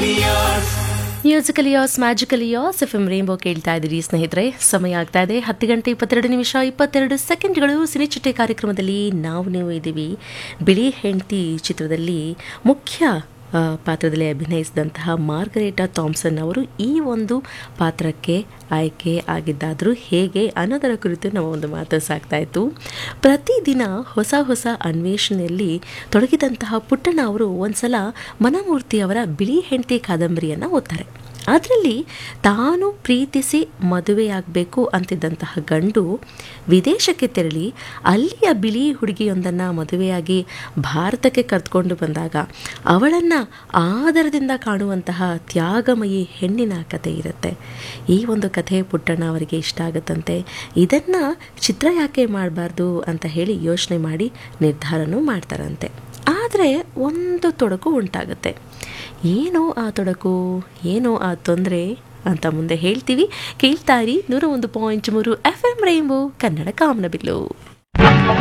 musical as magical as F M rainbow ಕೇಳ್ತಾ ಇದ್ದೀರಿ ಸ್ನೇಹಿತರೆ ಸಮಯ ಆಗ್ತಾ ಇದೆ ಹತ್ತು ಗಂಟೆ ಇಪ್ಪತ್ತೆರಡು ನಿಮಿಷ ಇಪ್ಪತ್ತೆರಡು ಸೆಕೆಂಡ್ಗಳು ಸಿನಿಚಿಟ್ಟೆ ಕಾರ್ಯಕ್ರಮದಲ್ಲಿ ನಾವು ನೀವು ಇದ್ದೀವಿ ಬಿಳಿ ಹೆಂಡತಿ ಚಿತ್ರದಲ್ಲಿ ಮುಖ್ಯ ಆ, ಪಾತ್ರದಲ್ಲಿ ಅಭಿನಯಿಸಿದಂತಹ ಮಾರ್ಗರೇಟಾ ಥಾಮ್ಸನ್ ಅವರು ಈ ಒಂದು ಪಾತ್ರಕ್ಕೆ ಆಯ್ಕೆ ಆಗಿದ್ದಾದರೂ ಹೇಗೆ ಅನ್ನೋದರ ಕುರಿತು ನಾವು ಒಂದು ಮಾತು ಸಾಕ್ತಾ ಇತ್ತು ಪ್ರತಿದಿನ ಹೊಸ ಹೊಸ ಅನ್ವೇಷಣೆಯಲ್ಲಿ ತೊಡಗಿದಂತಹ ಪುಟ್ಟಣ್ಣ ಅವರು ಒಂದ್ಸಲ ಮನಮೂರ್ತಿ ಅವರ ಬಿಳಿ ಹೆಂಡತಿ ಕಾದಂಬರಿಯನ್ನು ಓದ್ತಾರೆ ಅದರಲ್ಲಿ ತಾನು ಪ್ರೀತಿಸಿ ಮದುವೆಯಾಗಬೇಕು ಅಂತಿದ್ದಂತಹ ಗಂಡು ವಿದೇಶಕ್ಕೆ ತೆರಳಿ ಅಲ್ಲಿಯ ಬಿಳಿ ಹುಡುಗಿಯೊಂದನ್ನು ಮದುವೆಯಾಗಿ ಭಾರತಕ್ಕೆ ಕರೆದುಕೊಂಡು ಬಂದಾಗ ಅವಳನ್ನು ಆದರದಿಂದ ಕಾಣುವಂತಹ ತ್ಯಾಗಮಯಿ ಹೆಣ್ಣಿನ ಕಥೆ ಇರುತ್ತೆ ಈ ಒಂದು ಕಥೆ ಪುಟ್ಟಣ್ಣ ಅವರಿಗೆ ಇಷ್ಟ ಆಗುತ್ತಂತೆ ಇದನ್ನು ಚಿತ್ರ ಯಾಕೆ ಮಾಡಬಾರ್ದು ಅಂತ ಹೇಳಿ ಯೋಚನೆ ಮಾಡಿ ನಿರ್ಧಾರನೂ ಮಾಡ್ತಾರಂತೆ ಆದರೆ ಒಂದು ತೊಡಕು ಉಂಟಾಗುತ್ತೆ ಏನೋ ಆ ತೊಡಕು ಏನೋ ಆ ತೊಂದರೆ ಅಂತ ಮುಂದೆ ಹೇಳ್ತೀವಿ ಕೇಳ್ತಾರಿ ನೂರ ಒಂದು ಪಾಯಿಂಟ್ ಮೂರು ಎಫ್ ಎಂ ರೈಂಬೋ ಕನ್ನಡ ಕಾಮನಬಿಲ್ಲು